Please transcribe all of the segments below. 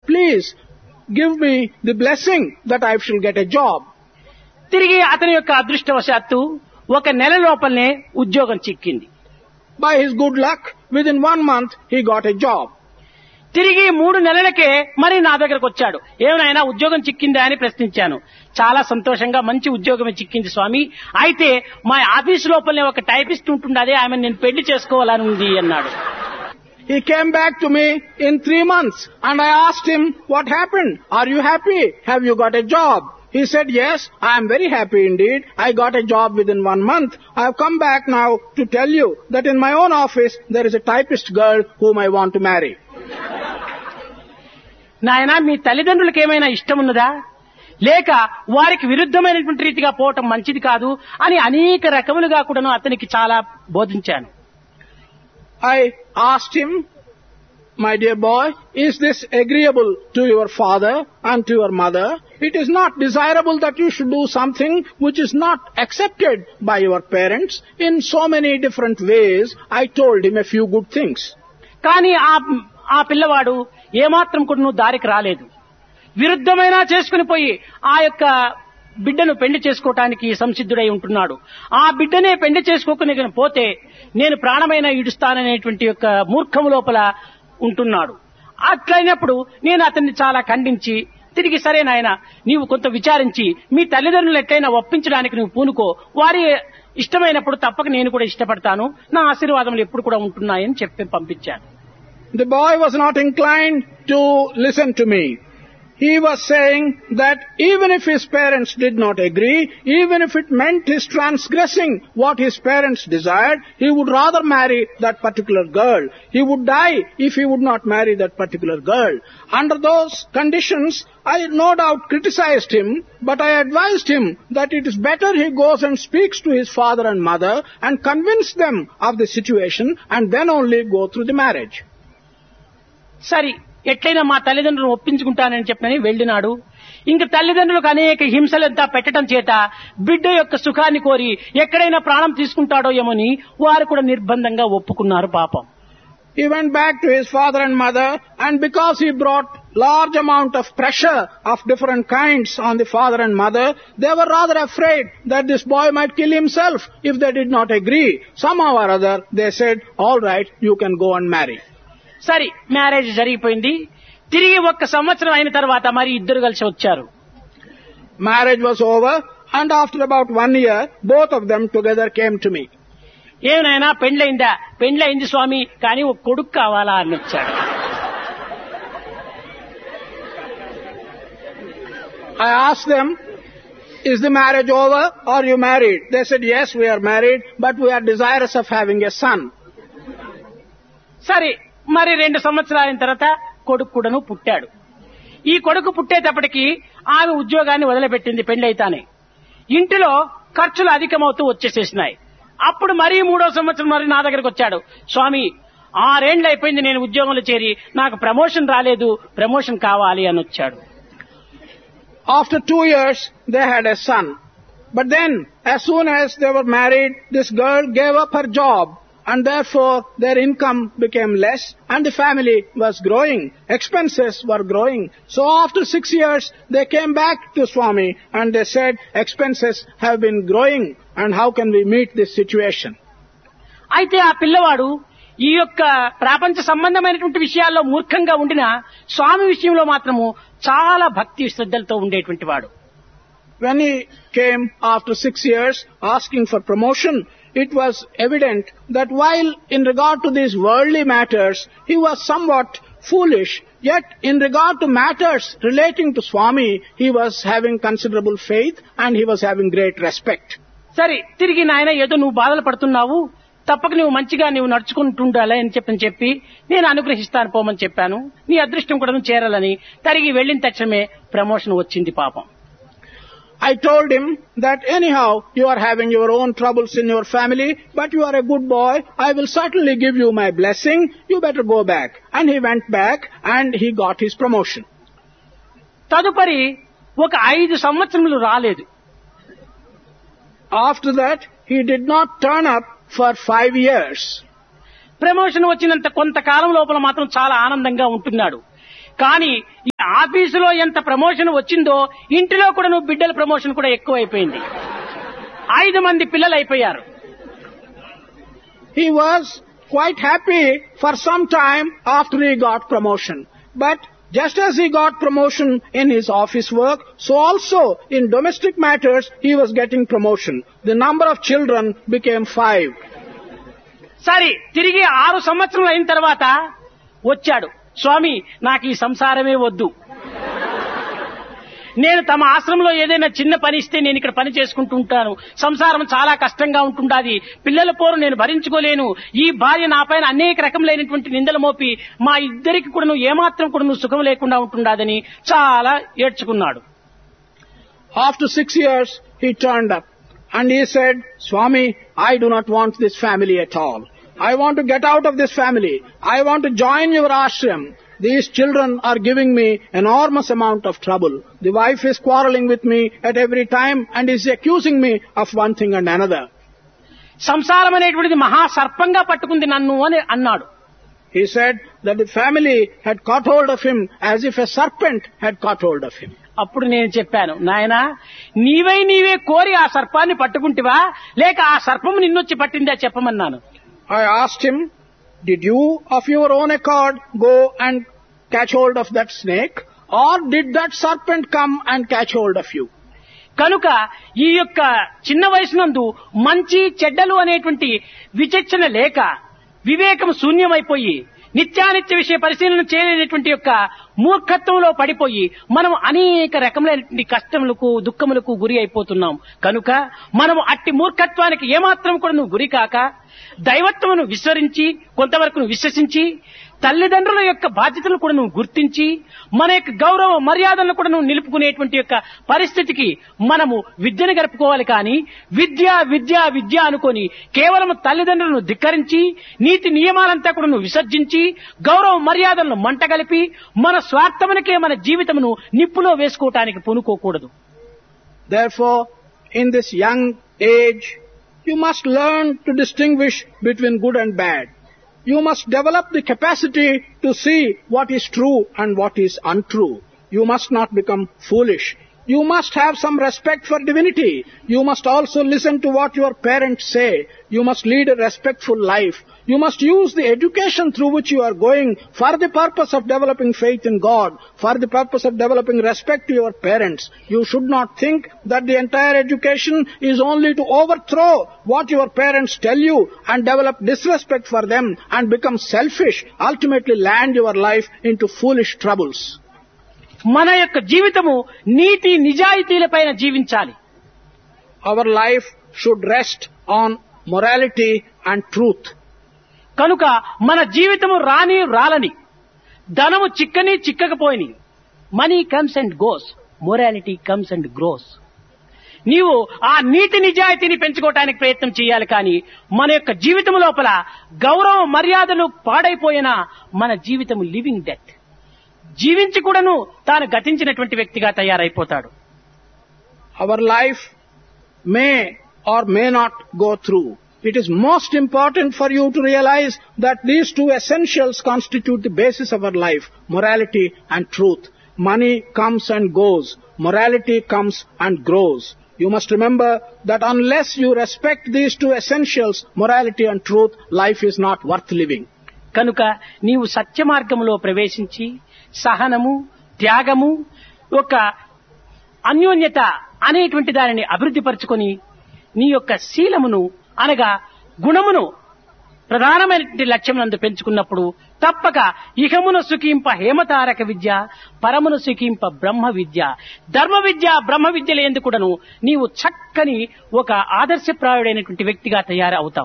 please give me the blessing that I shall get a job. తిరిగి అతని యొక్క అదృష్టవశాత్తు ఒక నెల లోపలనే ఉద్యోగం చిక్కింది By his good luck, within one month, he got a job. తిరిగి మూడు నెలలకే మరి నా దగ్గరకు వచ్చాడు ఏమైనా ఉద్యోగం చిక్కిందా అని ప్రశ్నించాను చాలా సంతోషంగా మంచి ఉద్యోగమే చిక్కింది స్వామి అయితే మా ఆఫీస్ లోపలనే ఒక టైపిస్ట్ ఉంటుండదే ఆమె నేను పెళ్లి చేసుకోవాలని ఉంది అన్నాడు He came back to me in three months and I asked him, what happened? Are you happy? Have you got a job? He said, yes, I am very happy indeed. I got a job within one month. I have come back now to tell you that in my own office there is a typist girl whom I want to marry. నాయన మీ తల్లిదండ్రులకు ఏమైనా ఇష్టం ఉన్నదా లేక వారికి విరుద్ధమైనటువంటి రీతిగా పోవటం మంచిది కాదు అని అనేక రకములుగా కూడాను అతనికి చాలా బోధించాను I asked him, my dear boy, is this agreeable to your father and to your mother? It is not desirable that you should do something which is not accepted by your parents. In so many different ways, I told him a few good things. కానీ ఆ ఆ పిల్లవాడు ఏమాత్రం కూడా నువ్వు దారికి రాలేదు విరుద్ధమైన చేసుకుని పోయి ఆ యొక్క బిడ్డను పెళ్లి చేసుకోవటానికి సంసిద్ధుడై ఉంటున్నాడు ఆ బిడ్డనే పెళ్లి చేసుకోకుని గనుక పోతే నేను ప్రాణమైన ఈడుస్తాననేటువంటి యొక్క మూర్ఖము లోపల ఉంటున్నాడు అట్లయినప్పుడు నేను అతన్ని చాలా ఖండించి తిరిగి సరే నాయన నీవు కొంత విచారించి మీ తల్లిదండ్రులు ఎట్లయినా ఒప్పించడానికి నువ్వు పూనుకో వారి ఇష్టమైనప్పుడు తప్పక నేను కూడా ఇష్టపడతాను నా ఆశీర్వాదములు ఎప్పుడు కూడా ఉంటున్నాయని చెప్పి పంపించాను The boy was not inclined to listen to me. He was saying that even if his parents did not agree, even if it meant his transgressing what his parents desired, he would rather marry that particular girl. He would die if he would not marry that particular girl. Under those conditions, I no doubt criticized him, but I advised him that it is better he goes and speaks to his father and mother and convince them of the situation and then only go through the marriage. సరే ఎట్లయినా మా తల్లిదండ్రులను ఒప్పించుకుంటానని చెప్పని వెళ్ళినాడు ఇంక తల్లిదండ్రులకు అనేక హింసలంతా పెట్టడం చేత బిడ్డ యొక్క సుఖాన్ని కోరి ఎక్కడైనా ప్రాణం తీసుకుంటాడో ఏమని వారు కూడా నిర్బంధంగా ఒప్పుకున్నారు పాపం He went back to his father and mother and because he brought large amount of pressure of different kinds on the father and mother, they were rather afraid that this boy might kill himself if they did not agree. Somehow or other, they said, alright, you can go and marry. సరే marriage జరిగిపోయింది తిరిగి ఒక్క సంవత్సరం అయిన తర్వాత మరి ఇద్దరు కలిసి వచ్చారు Marriage was over and after about one year, both of them together came to me. ఏమైనా పెండ్లైందా పెండ్లైంది స్వామి కానీ ఒక కొడుకు కావాలా అని వచ్చాడు I asked them, is the marriage over or you married? They said, yes, we are married, but we are desirous of having a son. సరే మరి రెండు సంవత్సరాల తర్వాత కొడుకు కూడాను పుట్టాడు ఈ కొడుకు పుట్టేటప్పటికి ఆమె ఉద్యోగాన్ని వదిలిపెట్టింది పెళ్లైతానే ఇంటిలో ఖర్చులు అధికమవుతూ వచ్చేసేసినాయి అప్పుడు మరీ మూడో సంవత్సరం మరి నా దగ్గరకు వచ్చాడు స్వామి ఆరేండ్లు అయిపోయింది నేను ఉద్యోగంలో చేరి నాకు ప్రమోషన్ రాలేదు ప్రమోషన్ కావాలి అని వచ్చాడు After two years, they had a son. But then, as soon as they were married, this girl gave up her job and therefore their income became less and the family was growing. Expenses were growing. So after six years, they came back to Swami and they said, expenses have been growing and how can we meet this situation? అయితే ఆ పిల్లవాడు ఈ యొక్క ప్రపంచ సంబంధమైనటువంటి విషయాల్లో మూర్ఖంగా ఉండిన స్వామి విషయంలో మాత్రము చాలా భక్తి శ్రద్ధలతో ఉండేటువంటి వాడు When he came after six years asking for promotion, it was evident that while in regard to these worldly matters, he was somewhat foolish, yet in regard to matters relating to Swami, he was having considerable faith and he was having great respect. సరే తిరిగి నాయన ఏదో నువ్వు బాధలు పడుతున్నావు తప్పక నువ్వు మంచిగా నువ్వు నడుచుకుంటుండాలి అని చెప్పని చెప్పి నేను అనుగ్రహిస్తాను పోమని చెప్పాను నీ అదృష్టం కూడా నువ్వు చేరాలని తిరిగి వెళ్ళిన తక్షణమే ప్రమోషన్ వచ్చింది పాపం I told him that anyhow you are having your own troubles in your family, but you are a good boy. I will certainly give you my blessing. You better go back. And he went back and he got his promotion. తదుపరి ఒక ఐదు సంవత్సరములు రాలేదు After that, he did not turn up for five years. Promotion వచ్చినంత కొంతకాలం లోపల మాత్రం చాలా ఆనందంగా ఉంటున్నాడు కానీ ఆఫీసులో ఎంత ప్రమోషన్ వచ్చిందో ఇంటిలో కూడా నువ్వు బిడ్డల ప్రమోషన్ కూడా ఎక్కువైపోయింది ఐదు మంది పిల్లలు అయిపోయారు He was quite happy for some time after he got promotion. But just as he got promotion in his office work, so also in domestic matters he was getting promotion. The number of children became five. సరే తిరిగి ఆరు సంవత్సరాలు అయిన తర్వాత వచ్చాడు స్వామి నాకు ఈ సంసారమే వద్దు నేను తమ ఆశ్రమంలో ఏదైనా చిన్న పని ఇస్తే నేను ఇక్కడ పని చేసుకుంటూ ఉంటాను సంసారం చాలా కష్టంగా ఉంటుండాది పిల్లల పోరు నేను భరించుకోలేను ఈ భార్య నా పైన అనేక రకములైనటువంటి నిందలు మోపి మా ఇద్దరికి కూడా ఏమాత్రం కూడా సుఖం లేకుండా ఉంటుండాదని చాలా ఏడ్చుకున్నాడు After six years, he turned up and he said, Swami, I do not want this family at all. I want to get out of this family. I want to join your ashram. These children are giving me enormous amount of trouble. The wife is quarreling with me at every time and is accusing me of one thing and another. సంసారం అనేటువంటిది మహా సర్పంగా పట్టుకుంది నన్ను అని అన్నాడు He said that the family had caught hold of him as if a serpent had caught hold of him. అప్పుడు నేను చెప్పాను నాయనా నీవై నీవే కోరి ఆ సర్పాన్ని పట్టుకుంటివా లేక ఆ సర్పము నిన్నొచ్చి పట్టిందా చెప్పమన్నాను I asked him, did you of your own accord go and catch hold of that snake or did that serpent come and catch hold of you? కనుక ఈ యొక్క చిన్న వయసునందు మంచి చెడ్డలు అనేటువంటి విచక్షణ లేక వివేకం శూన్యమైపోయి నిత్యానిత్య విషయ పరిశీలన చేయలేనటువంటి యొక్క మూర్ఖత్వంలో పడిపోయి మనం అనేక రకములైనటువంటి కష్టములకు దుఃఖములకు గురి అయిపోతున్నాం కనుక మనం అట్టి మూర్ఖత్వానికి ఏమాత్రం కూడా నువ్వు గురి కాక దైవత్వమును విస్మరించి కొంతవరకు నువ్వు విశ్వసించి తల్లిదండ్రుల యొక్క బాధ్యతలను కూడా నువ్వు గుర్తించి మన యొక్క గౌరవ మర్యాదలను కూడా నువ్వు నిలుపుకునేటువంటి యొక్క పరిస్థితికి మనము విద్యను గడుపుకోవాలి కానీ విద్య విద్య విద్య అనుకొని కేవలం తల్లిదండ్రులను ధిక్కరించి నీతి నియమాలంతా కూడా నువ్వు విసర్జించి గౌరవ మర్యాదలను మంటగలిపి మన స్వార్థమునకే మన జీవితమును నిప్పులో వేసుకోవటానికి పూనుకోకూడదు Therefore, in this young age, you must learn to distinguish between good and bad. You must develop the capacity to see what is true and what is untrue. You must not become foolish. You must have some respect for divinity. You must also listen to what your parents say. You must lead a respectful life. You must use the education through which you are going for the purpose of developing faith in God, for the purpose of developing respect to your parents. You should not think that the entire education is only to overthrow what your parents tell you and develop disrespect for them and become selfish, ultimately land your life into foolish troubles. మన యొక్క జీవితము నీతి నిజాయితీలపైన జీవించాలి Our life should rest on morality and truth. కనుక మన జీవితము రాని రాలని ధనము చిక్కని చిక్కకపోయిని money comes and goes morality comes and grows నీవు ఆ నీతి నిజాయితీని పెంచుకోవటానికి ప్రయత్నం చేయాలి కానీ మన యొక్క జీవితం లోపల గౌరవ మర్యాదలు పాడైపోయినా మన జీవితము లివింగ్ డెత్ జీవించి కూడాను తాను గతించినటువంటి వ్యక్తిగా తయారైపోతాడు Our life may or may not go through. It is most important for you to realize that these two essentials constitute the basis of our life, morality and truth. Money comes and goes. Morality comes and grows. You must remember that unless you respect these two essentials, morality and truth, life is not worth living. కనుక నీవు సత్య మార్గంలో ప్రవేశించి సహనము త్యాగము ఒక అన్యోన్యత అనేటువంటి దానిని అభివృద్ధి పరుచుకొని నీ యొక్క శీలమును అనగా గుణమును ప్రధానమైనటువంటి లక్ష్యం నందు పెంచుకున్నప్పుడు తప్పక ఇహమున సుఖింప హేమతారక విద్య పరమున సుఖింప బ్రహ్మ విద్య ధర్మ విద్య బ్రహ్మ విద్యలు ఎందుకుడను నీవు చక్కని ఒక ఆదర్శప్రాయుడైనటువంటి వ్యక్తిగా తయారవుతావు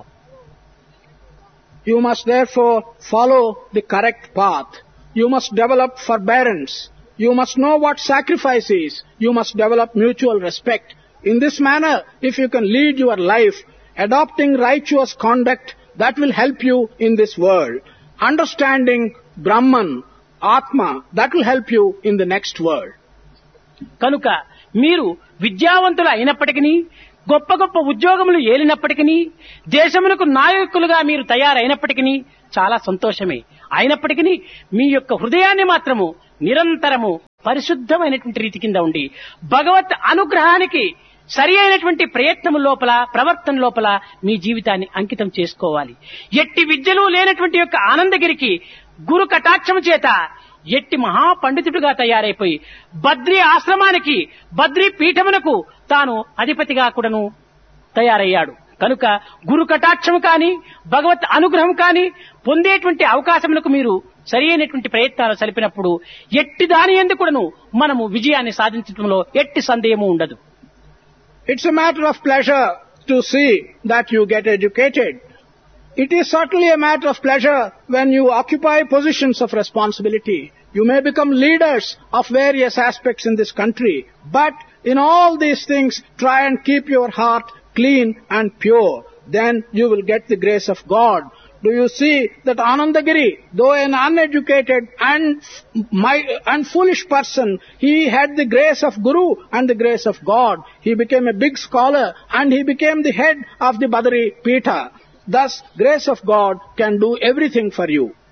You must therefore follow the correct path. You must develop forbearance. You must know what sacrifice is. You must develop mutual respect. In this manner, if you can lead your life, adopting righteous conduct, that will help you in this world. Understanding Brahman, Atma, that will help you in the next world. కనుక మీరు విద్యావంతులు అయినప్పటికీ గొప్ప గొప్ప ఉద్యోగములు ఏలినప్పటికీ దేశములకు నాయకులుగా మీరు తయారైనప్పటికీ చాలా సంతోషమే అయినప్పటికీ మీ యొక్క హృదయాన్ని మాత్రము నిరంతరము పరిశుద్ధమైనటువంటి రీతి కింద ఉండి భగవత్ అనుగ్రహానికి సరి అయినటువంటి ప్రయత్నం లోపల ప్రవర్తన లోపల మీ జీవితాన్ని అంకితం చేసుకోవాలి ఎట్టి విద్యలు లేనటువంటి యొక్క ఆనందగిరికి గురు కటాక్షము చేత ఎట్టి మహాపండితుడిగా తయారైపోయి బద్రీ ఆశ్రమానికి బద్రీ పీఠమునకు తాను అధిపతిగా కూడాను తయారయ్యాడు కనుక గురు కటాక్షము కాని భగవత్ అనుగ్రహం కాని పొందేటువంటి అవకాశములకు మీరు సరి అయినటువంటి ప్రయత్నాలు సలిపినప్పుడు ఎట్టి దాని ఎందుకును మనము విజయాన్ని సాధించడంలో ఎట్టి సందేహము ఉండదు It's a matter of pleasure to see that you get educated. It is certainly a matter of pleasure when you occupy positions of responsibility. You may become leaders of various aspects in this country, but in all these things, try and keep your heart clean and pure. Then you will get the grace of God. Do you see that Anandagiri, though an uneducated and, my- and foolish person, he had the grace of Guru and the grace of God. He became a big scholar and he became the head of the Badari Pita. Thus, grace of God can do everything for you.